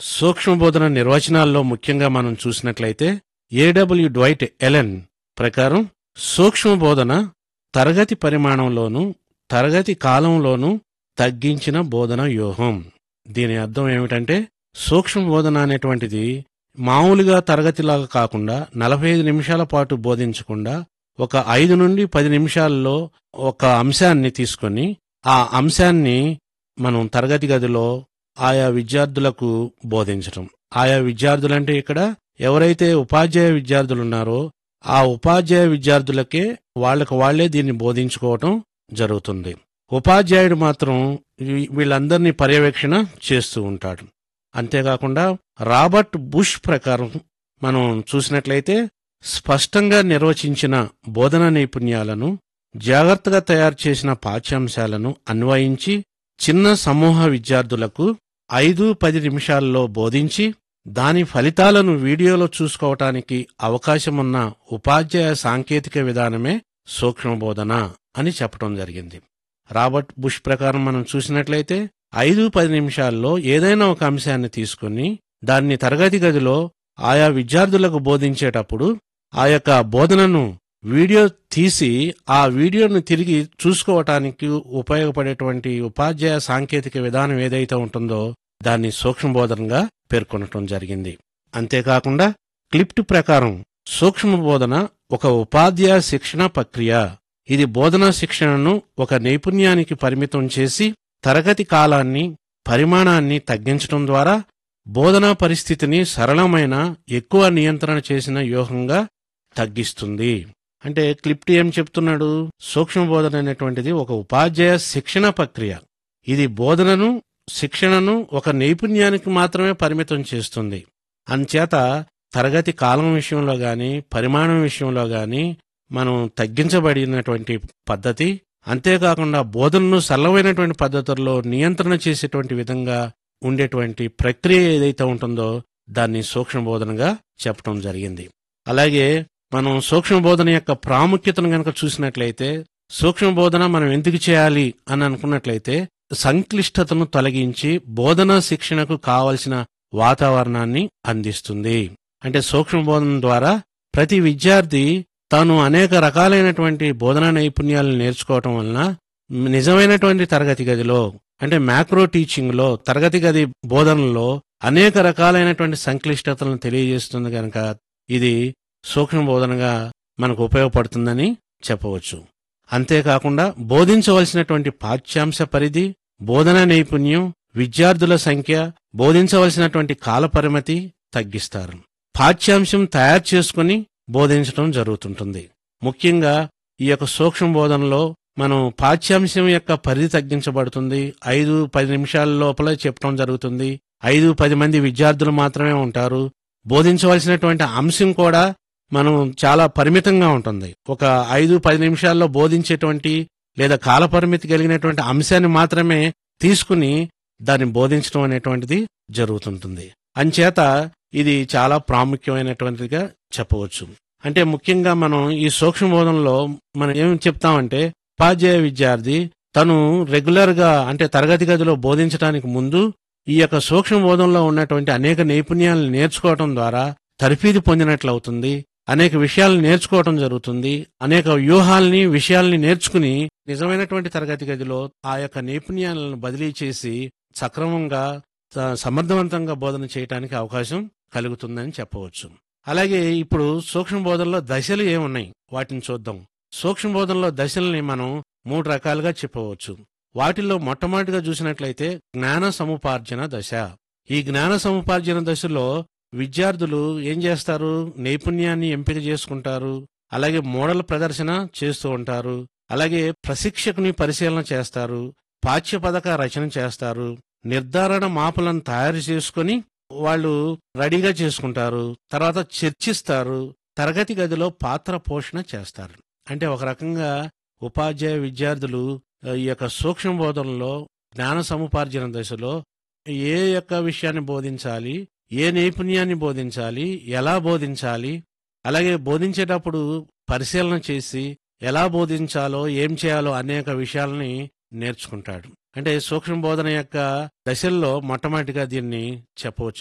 సూక్ష్మ బోధన నిర్వచనాల్లో ముఖ్యంగా మనం చూసినట్లయితే ఏడబ్ల్యూ డ్వైట్ ఎలెన్ ప్రకారం సూక్ష్మ బోధన తరగతి పరిమాణంలోనూ తరగతి కాలంలోనూ తగ్గించిన బోధన వ్యూహం దీని అర్థం ఏమిటంటే సూక్ష్మ బోధన అనేటువంటిది మామూలుగా తరగతిలాగా కాకుండా నలభై ఐదు నిమిషాల పాటు బోధించకుండా ఒక ఐదు నుండి పది నిమిషాల్లో ఒక అంశాన్ని తీసుకొని ఆ అంశాన్ని మనం తరగతి గదిలో ఆయా విద్యార్థులకు బోధించటం ఆయా విద్యార్థులంటే ఇక్కడ ఎవరైతే ఉపాధ్యాయ విద్యార్థులు ఉన్నారో ఆ ఉపాధ్యాయ విద్యార్థులకే వాళ్ళకు వాళ్లే దీన్ని బోధించుకోవటం జరుగుతుంది ఉపాధ్యాయుడు మాత్రం వీ- వీళ్ళందరినీ పర్యవేక్షణ చేస్తూ ఉంటాడు అంతేకాకుండా రాబర్ట్ బుష్ ప్రకారం మనం చూసినట్లయితే స్పష్టంగా నిర్వచించిన బోధన నైపుణ్యాలను జాగ్రత్తగా తయారు చేసిన పాఠ్యాంశాలను అన్వయించి చిన్న సమూహ విద్యార్థులకు ఐదు పది నిమిషాల్లో బోధించి దాని ఫలితాలను వీడియోలో చూసుకోవటానికి అవకాశమున్న ఉపాధ్యాయ సాంకేతిక విధానమే సూక్ష్మ బోధన అని చెప్పడం జరిగింది రాబర్ట్ బుష్ ప్రకారం మనం చూసినట్లయితే ఐదు పది నిమిషాల్లో ఏదైనా ఒక అంశాన్ని తీసుకుని దాన్ని తరగతి గదిలో ఆయా విద్యార్థులకు బోధించేటప్పుడు ఆ యొక్క బోధనను వీడియో తీసి ఆ వీడియోను తిరిగి చూసుకోవటానికి ఉపయోగపడేటువంటి ఉపాధ్యాయ సాంకేతిక విధానం ఏదైతే ఉంటుందో దాన్ని సూక్ష్మ బోధనగా పేర్కొనటం జరిగింది అంతేకాకుండా క్లిప్ట్ ప్రకారం సూక్ష్మ బోధన ఒక ఉపాధ్యాయ శిక్షణ ప్రక్రియ ఇది బోధనా శిక్షణను ఒక నైపుణ్యానికి పరిమితం చేసి తరగతి కాలాన్ని పరిమాణాన్ని తగ్గించడం ద్వారా బోధనా పరిస్థితిని సరళమైన ఎక్కువ నియంత్రణ చేసిన వ్యూహంగా తగ్గిస్తుంది అంటే క్లిప్ట్ ఏం చెప్తున్నాడు సూక్ష్మ బోధన అనేటువంటిది ఒక ఉపాధ్యాయ శిక్షణ ప్రక్రియ ఇది బోధనను శిక్షణను ఒక నైపుణ్యానికి మాత్రమే పరిమితం చేస్తుంది అంచేత తరగతి కాలం విషయంలో గాని పరిమాణం విషయంలో గాని మనం తగ్గించబడినటువంటి పద్ధతి అంతేకాకుండా బోధనను సరళమైనటువంటి పద్ధతుల్లో నియంత్రణ చేసేటువంటి విధంగా ఉండేటువంటి ప్రక్రియ ఏదైతే ఉంటుందో దాన్ని సూక్ష్మ బోధనగా చెప్పడం జరిగింది అలాగే మనం సూక్ష్మ బోధన యొక్క ప్రాముఖ్యతను గనక చూసినట్లయితే సూక్ష్మ బోధన మనం ఎందుకు చేయాలి అని అనుకున్నట్లయితే సంక్లిష్టతను తొలగించి బోధనా శిక్షణకు కావలసిన వాతావరణాన్ని అందిస్తుంది అంటే సూక్ష్మ బోధన ద్వారా ప్రతి విద్యార్థి తాను అనేక రకాలైనటువంటి బోధనా నైపుణ్యాలను నేర్చుకోవటం వలన నిజమైనటువంటి తరగతి గదిలో అంటే మ్యాక్రో టీచింగ్ లో తరగతి గది బోధనలో అనేక రకాలైనటువంటి సంక్లిష్టతలను తెలియజేస్తుంది కనుక ఇది సూక్ష్మ బోధనగా మనకు ఉపయోగపడుతుందని చెప్పవచ్చు అంతేకాకుండా బోధించవలసినటువంటి పాఠ్యాంశ పరిధి బోధనా నైపుణ్యం విద్యార్థుల సంఖ్య బోధించవలసినటువంటి కాల పరిమితి తగ్గిస్తారు పాఠ్యాంశం తయారు చేసుకుని బోధించడం జరుగుతుంటుంది ముఖ్యంగా ఈ యొక్క సూక్ష్మ బోధనలో మనం పాఠ్యాంశం యొక్క పరిధి తగ్గించబడుతుంది ఐదు పది నిమిషాల లోపల చెప్పడం జరుగుతుంది ఐదు పది మంది విద్యార్థులు మాత్రమే ఉంటారు బోధించవలసినటువంటి అంశం కూడా మనం చాలా పరిమితంగా ఉంటుంది ఒక ఐదు పది నిమిషాల్లో బోధించేటువంటి లేదా కాల పరిమితి కలిగినటువంటి అంశాన్ని మాత్రమే తీసుకుని దాన్ని బోధించడం అనేటువంటిది జరుగుతుంటుంది అంచేత ఇది చాలా ప్రాముఖ్యమైనటువంటిదిగా చెప్పవచ్చు అంటే ముఖ్యంగా మనం ఈ సూక్ష్మ బోధనలో మనం ఏం చెప్తామంటే ఉపాధ్యాయ విద్యార్థి తను రెగ్యులర్ గా అంటే తరగతి గదిలో బోధించడానికి ముందు ఈ యొక్క సూక్ష్మ బోధనలో ఉన్నటువంటి అనేక నైపుణ్యాలను నేర్చుకోవటం ద్వారా తర్ఫీదు పొందినట్లవుతుంది అనేక విషయాలను నేర్చుకోవటం జరుగుతుంది అనేక వ్యూహాల్ని విషయాల్ని నేర్చుకుని నిజమైనటువంటి తరగతి గదిలో ఆ యొక్క నైపుణ్యాలను బదిలీ చేసి సక్రమంగా స- సమర్థవంతంగా బోధన చేయడానికి అవకాశం కలుగుతుందని చెప్పవచ్చు అలాగే ఇప్పుడు సూక్ష్మ బోధనలో దశలు ఏమున్నాయి వాటిని చూద్దాం సూక్ష్మ బోధనలో దశల్ని మనం మూడు రకాలుగా చెప్పవచ్చు వాటిల్లో మొట్టమొదటిగా చూసినట్లయితే జ్ఞాన సముపార్జన దశ ఈ జ్ఞాన సముపార్జన దశలో విద్యార్థులు ఏం చేస్తారు నైపుణ్యాన్ని ఎంపిక చేసుకుంటారు అలాగే మోడల్ ప్రదర్శన చేస్తూ ఉంటారు అలాగే ప్రశిక్షకుని పరిశీలన చేస్తారు పాఠ్య పథక రచన చేస్తారు నిర్ధారణ మాపలను తయారు చేసుకొని వాళ్ళు రెడీగా చేసుకుంటారు తర్వాత చర్చిస్తారు తరగతి గదిలో పాత్ర పోషణ చేస్తారు అంటే ఒక రకంగా ఉపాధ్యాయ విద్యార్థులు ఆ, ఈ యొక్క సూక్ష్మ బోధనలో జ్ఞాన సముపార్జన దశలో ఏ యొక్క విషయాన్ని బోధించాలి ఏ నైపుణ్యాన్ని బోధించాలి ఎలా బోధించాలి అలాగే బోధించేటప్పుడు పరిశీలన చేసి ఎలా బోధించాలో ఏం చేయాలో అనేక విషయాల్ని నేర్చుకుంటాడు అంటే సూక్ష్మ బోధన యొక్క దశల్లో మొట్టమొదటిగా దీన్ని చెప్పవచ్చు